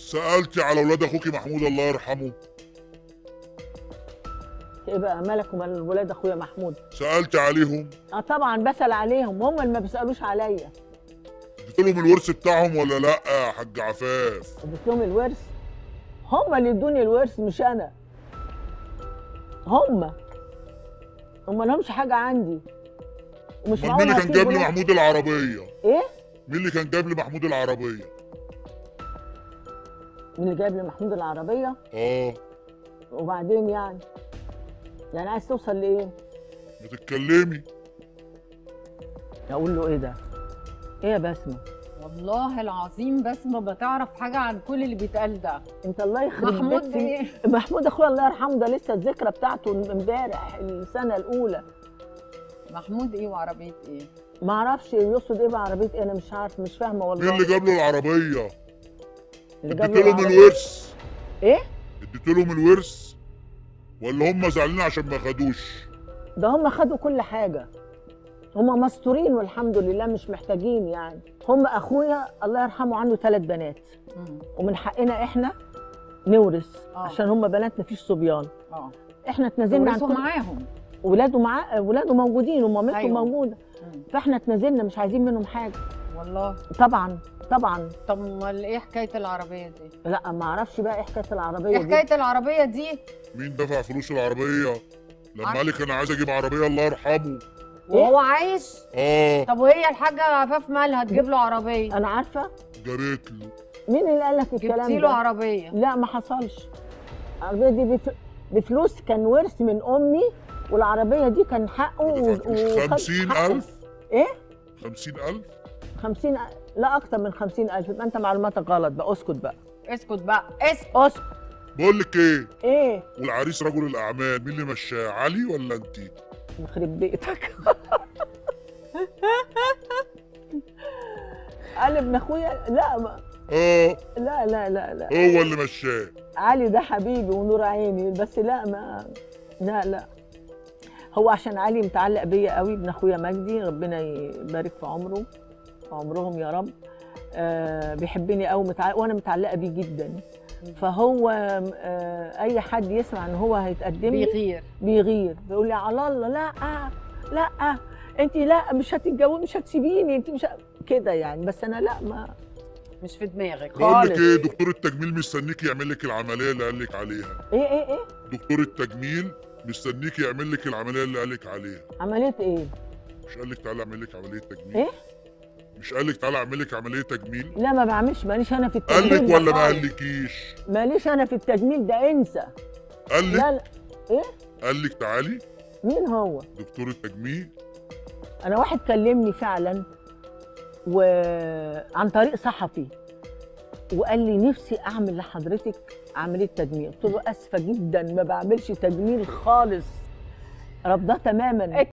سالتي على اولاد اخوكي محمود الله يرحمه ايه بقى مالك ومال ولاد اخويا محمود سالتي عليهم اه طبعا بسال عليهم هم اللي ما بيسالوش عليا اديت لهم الورث بتاعهم ولا لا يا حاج عفاف اديت لهم الورث هم اللي ادوني الورث مش انا هم هم لهمش حاجه عندي ومش امال مين اللي كان جايب لي هسيبه لا. محمود العربيه ايه مين اللي كان جايب لي محمود العربيه مين اللي جايب لي محمود العربيه اه وبعدين يعني يعني عايز توصل لايه ما تتكلمي اقول له ايه ده ايه يا بسمه والله العظيم بس ما بتعرف حاجه عن كل اللي بيتقال ده انت الله يخرب محمود بيت ايه محمود اخويا الله يرحمه ده لسه الذكرى بتاعته امبارح السنه الاولى محمود ايه وعربيه ايه ما اعرفش يقصد ايه بعربيه ايه انا مش عارف مش فاهمه والله مين اللي جاب له العربيه اللي جاب اديت له لهم العربية. الورث ايه اديت لهم الورث ولا هم زعلانين عشان ما خدوش ده هم خدوا كل حاجه هم مستورين والحمد لله مش محتاجين يعني هم اخويا الله يرحمه عنده ثلاث بنات مم. ومن حقنا احنا نورث آه. عشان هم بنات مفيش صبيان اه احنا اتنازلنا عن تورثوا كل معاهم ولاده معاه ولاده موجودين ومامته أيوة. موجوده مم. فاحنا اتنازلنا مش عايزين منهم حاجه والله طبعا طبعا طب امال ايه حكايه العربيه دي لا ما اعرفش بقى ايه حكايه العربيه ايه دي حكايه العربيه دي مين دفع فلوس العربيه لما عارف. قال لك انا عايز اجيب عربيه الله يرحمه وهو عايش اه طب وهي الحاجه عفاف مالها تجيب له عربيه انا عارفه جابت له مين اللي قال لك الكلام جبتي له ده عربيه لا ما حصلش العربيه دي بف... بفلوس كان ورث من امي والعربيه دي كان حقه و... ما دفعتلوش وخد خمسين حقه. ألف ايه خمسين ألف 50 لا اكتر من 50000 يبقى انت معلوماتك غلط بقى اسكت بقى اسكت بقى اسكت اسكت بقول لك ايه ايه والعريس رجل الاعمال مين اللي مشاه علي ولا انت يخرب بيتك قال ابن اخويا لا ما... اه لا لا لا لا هو اللي مشاه علي ده حبيبي ونور عيني بس لا ما لا لا هو عشان علي متعلق بيا قوي ابن اخويا مجدي ربنا يبارك في عمره في عمرهم يا رب آه بيحبني قوي متعلق وانا متعلقه بيه جدا فهو آه اي حد يسمع ان هو هيتقدم لي بيغير بيغير بيقول لي على الله لا لا انت لا مش هتتجوزي مش هتسيبيني انت مش ه- كده يعني بس انا لا ما مش في دماغك خالص. بقول لك ايه دكتور التجميل مستنيك يعمل لك العمليه اللي قال لك عليها ايه ايه ايه دكتور التجميل مستنيك يعمل لك العمليه اللي قال لك عليها عمليه ايه مش قال لك تعالى اعمل لك عمليه تجميل إيه؟ مش قال لك تعالى اعمل لك عمليه تجميل لا ما بعملش ماليش انا في قال التجميل لك ده ولا ما خالص. قالكيش ماليش انا في التجميل ده انسى قال لك لا لا قال لك تعالي مين هو دكتور التجميل انا واحد كلمني فعلا وعن طريق صحفي وقال لي نفسي اعمل لحضرتك عمليه تجميل قلت له اسفه جدا ما بعملش تجميل خالص رافضاه تماما